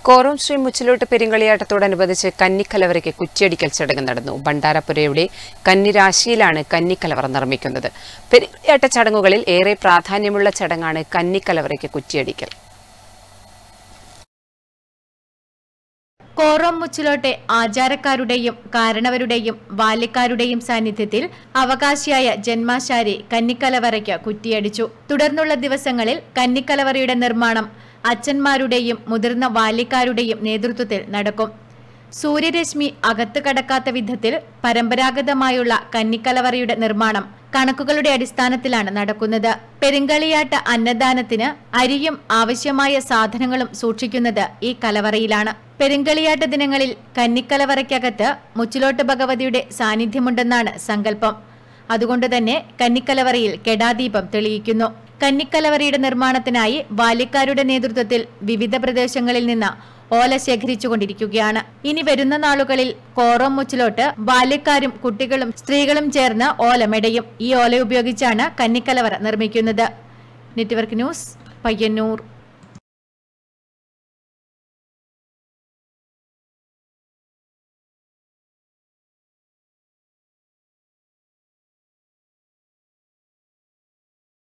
കോറോം ശ്രീ മുച്ചിലോട്ട് പെരുങ്കളിയാട്ടത്തോടനുബന്ധിച്ച് കന്നിക്കലവറയ്ക്ക് കുറ്റിയടിക്കൽ ചടങ്ങ് നടന്നു ഭണ്ഡാരപ്പുരയുടെ കന്നിരാശിയിലാണ് കന്നിക്കലവറ നിർമ്മിക്കുന്നത് പെരുങ്കളിയാട്ട ചടങ്ങുകളിൽ ഏറെ പ്രാധാന്യമുള്ള ചടങ്ങാണ് കന്നിക്കലവറയ്ക്ക് കുറ്റിയടിക്കൽ കോറോം മുച്ചിലോട്ടെ ആചാരക്കാരുടെയും കാരണവരുടെയും ബാല്യക്കാരുടെയും സാന്നിധ്യത്തിൽ അവകാശിയായ ജന്മാശാരി കന്നിക്കലവറയ്ക്ക് കുറ്റിയടിച്ചു തുടർന്നുള്ള ദിവസങ്ങളിൽ കന്നിക്കലവറയുടെ നിർമ്മാണം അച്ഛന്മാരുടെയും മുതിർന്ന ബാല്യക്കാരുടെയും നേതൃത്വത്തിൽ നടക്കും സൂര്യരശ്മി അകത്ത് കടക്കാത്ത വിധത്തിൽ പരമ്പരാഗതമായുള്ള കന്നിക്കലവറയുടെ നിർമ്മാണം കണക്കുകളുടെ അടിസ്ഥാനത്തിലാണ് നടക്കുന്നത് പെരുങ്കളിയാട്ട അന്നദാനത്തിന് അരിയും ആവശ്യമായ സാധനങ്ങളും സൂക്ഷിക്കുന്നത് ഈ കലവറയിലാണ് പെരുങ്കളിയാട്ട ദിനങ്ങളിൽ കന്നിക്കലവറയ്ക്കകത്ത് മുച്ചിലോട്ട് ഭഗവതിയുടെ സാന്നിധ്യമുണ്ടെന്നാണ് സങ്കല്പം അതുകൊണ്ട് തന്നെ കന്നിക്കലവറയിൽ കെടാദീപം തെളിയിക്കുന്നു കന്നിക്കലവറയുടെ നിർമ്മാണത്തിനായി ബാല്യക്കാരുടെ നേതൃത്വത്തിൽ വിവിധ പ്രദേശങ്ങളിൽ നിന്ന് ഓല ശേഖരിച്ചുകൊണ്ടിരിക്കുകയാണ് ഇനി വരുന്ന നാളുകളിൽ കോറോം മുച്ചിലോട്ട് ബാല്യക്കാരും കുട്ടികളും സ്ത്രീകളും ചേർന്ന് ഓല മെടയും ഈ ഓല ഉപയോഗിച്ചാണ് കന്നിക്കലവറ നിർമ്മിക്കുന്നത് നെറ്റ്വർക്ക് ന്യൂസ് പയ്യന്നൂർ